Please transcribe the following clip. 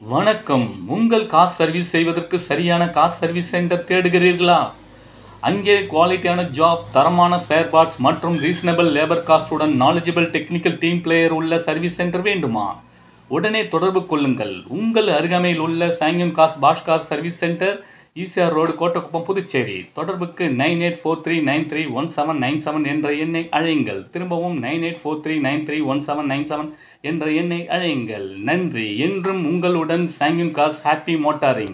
வணக்கம் உங்கள் car service செய்வதற்கு சரியான கார் சர்வீஸ் சென்டர் தேடுகிறீர்களா அங்கே குவாலிட்டியான ஜாப் தரமான ஸ்பேர் பார்ட்ஸ் மற்றும் ரீசனபிள் லேபர் காஸ்டுடன் நாலேஜபிள் டெக்னிக்கல் டீம் பிளேயர் உள்ள சர்வீஸ் சென்டர் வேண்டுமா உடனே தொடர்பு கொள்ளுங்கள் உங்கள் அருகாமையில் உள்ள Sangiyam cars Bosch car service centre ECR road Kottakuppam Puducherry தொடர்புக்கு nine eight four three nine three one seven nine seven என்ற எண்ணை அழையுங்கள் திரும்பவும் nine eight four three nine three one seven nine seven என்ற எண்ணை அழையுங்கள் நன்றி என்றும் உங்களுடன் சாங்கியம் காஸ் ஹாப்பி மோட்டாரிங்